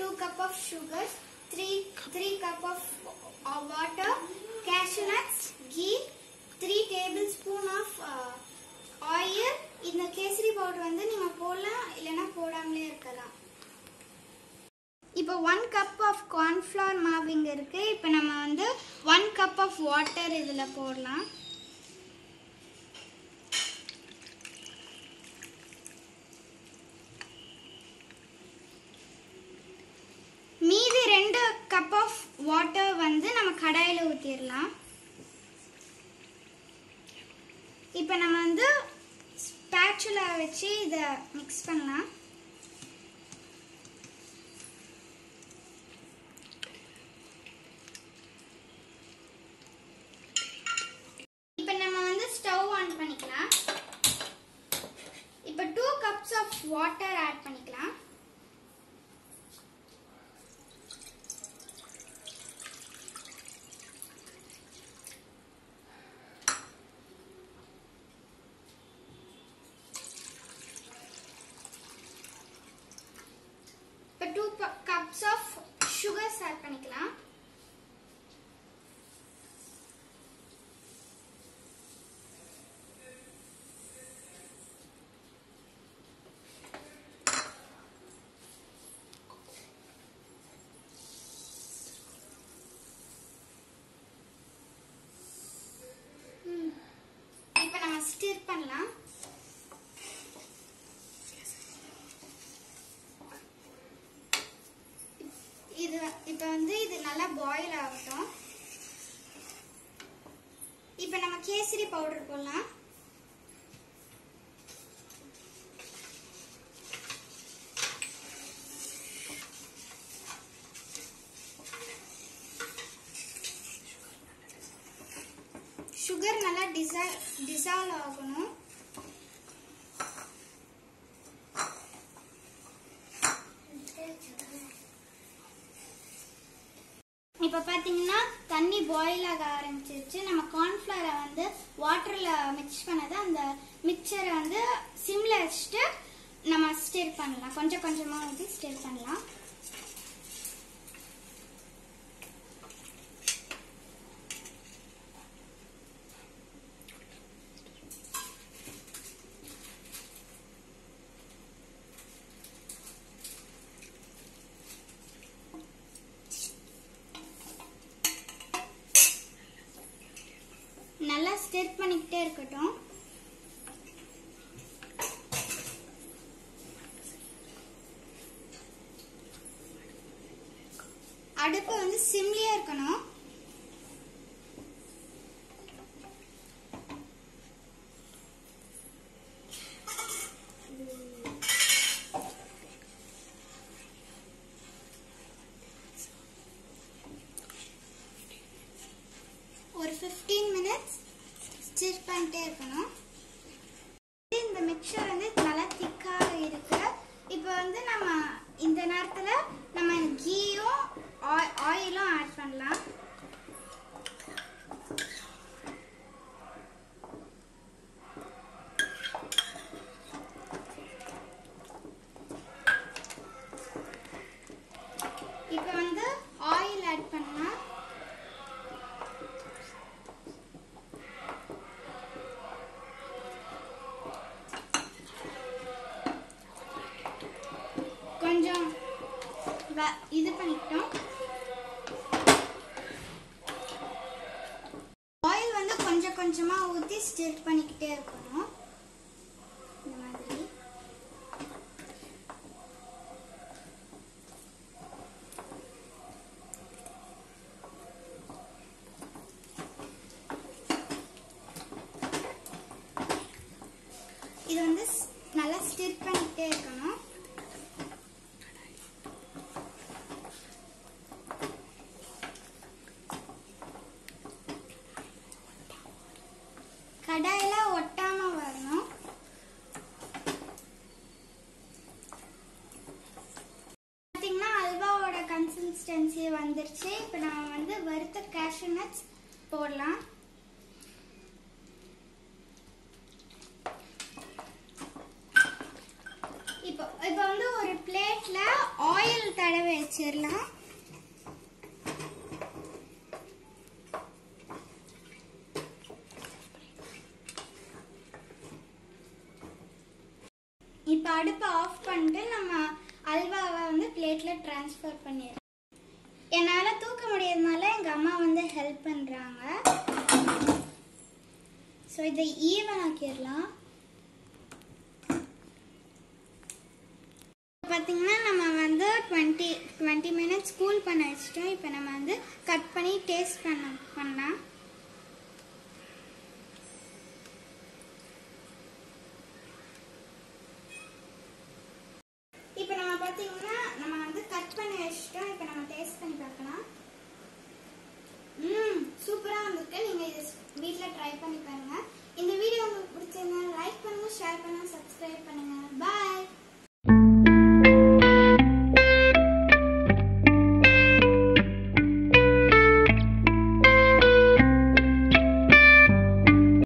2 cup of sugars, 3 3 cup of uh, water, cashew nuts, ghee, 3 tablespoon of uh, oil. இந்த kesari powder வந்து நீங்க போடலாம் இல்லைன்னா போடாமலே இருக்கலாம் இப்போ ஒன் கப் ஆஃப் கார்ன்ஃப்ளவர் மாவு இங்கே இருக்குது இப்போ நம்ம வந்து ஒன் கப் ஆஃப் வாட்டர் இதில் போடலாம் மீதி ரெண்டு கப் ஆஃப் வாட்டர் வந்து நம்ம கடாயில் ஊற்றிடலாம் இப்போ நம்ம வந்து ஸ்பேச்சுலா வச்சு இதை மிக்ஸ் பண்ணலாம் இப்போ நம்ம வந்து ஸ்டவ் ஆன் பண்ணிக்கலாம் இப்போ two cups of water add பண்ணிக்கலாம் இப்போ two cups of sugars add பண்ணிக்கலாம் இப்போ நம்ம ஸ்டிர் பண்ணலாம் இது இப்போ வந்து இது நல்லா பாயில் ஆகட்டும் இப்போ நம்ம கேசரி பவுடர் போடலாம் சுகர் நல்லா டிசா டிசால்வ் ஆகணும் இப்போ பார்த்தீங்கன்னா தண்ணி பாயில் ஆக ஆரம்பிச்சிருச்சு நம்ம கார்ன்ஃப்ளவரை வந்து வாட்டரில் மிக்ஸ் பண்ணதை அந்த மிக்சரை வந்து சிம்ல வச்சுட்டு நம்ம ஸ்டிர் பண்ணலாம் கொஞ்சம் கொஞ்சமாக ஊற்றி ஸ்டிர் பண்ணலாம் நல்லா ஸ்டிர் பண்ணிக்கிட்டே இருக்கட்டும் அடுப்பு வந்து சிம்லியா இருக்கணும் ஒரு 15 மினிட்ஸ் ஸ்டிர் பண்ணிட்டே இருக்கணும் இந்த மிக்சர் வந்து நல்லா திக்காக இருக்கு இப்போ வந்து நம்ம இந்த நேரத்தில் நம்ம கீயும் ஆயிலும் ஆட் பண்ணலாம் இப்போ வந்து ஆயில் ஆட் பண்ணலாம் கொஞ்சம் வ- இது பண்ணிக்கிட்டோம் ஆயில் வந்து கொஞ்சம் கொஞ்சமா ஊத்தி ஸ்டிர் பண்ணிக்கிட்டே இருக்கணும் இந்த மாதிரி இது வந்து ஸ்- நல்லா ஸ்டிர் பண்ணிக்கிட்டே இருக்கணும் கடாயில ஒட்டாம வரணும் பார்த்தீங்கன்னா அல்வாவோட கன்சிஸ்டன்சி வந்துருச்சு இப்போ நம்ம வந்து வறுத்த கேஷ்யூ நட்ஸ் போடலாம் இப்போ இப்போ வந்து ஒரு பிளேட்ல பிளேட்ல ஆயில் தடவை வச்சிடலாம் இப்போ அடுப்பை ஆஃப் பண்ணிட்டு நம்ம அல்வாவை வந்து பிளேட்ல ட்ரான்ஸ்ஃபர் பண்ணிடுறோம் என்னால் தூக்க முடியாதனால எங்கள் அம்மா வந்து ஹெல்ப் பண்ணுறாங்க ஸோ இதை ஈவன் ஆக்கிடலாம் பார்த்தீங்கன்னா நம்ம வந்து டுவெண்ட்டி டுவெண்ட்டி மினிட்ஸ் கூல் பண்ண வச்சிட்டோம் இப்போ நம்ம வந்து கட் பண்ணி டேஸ்ட் பண்ண பண்ணலாம் இப்போ நம்ம பார்த்தீங்கன்னா நம்ம வந்து கட் பண்ணி வச்சிட்டோம் இப்போ நம்ம டேஸ்ட் பண்ணி பார்க்கலாம் ம் சூப்பராக வந்திருக்கு நீங்கள் இது வீட்டில் ட்ரை பண்ணி பாருங்க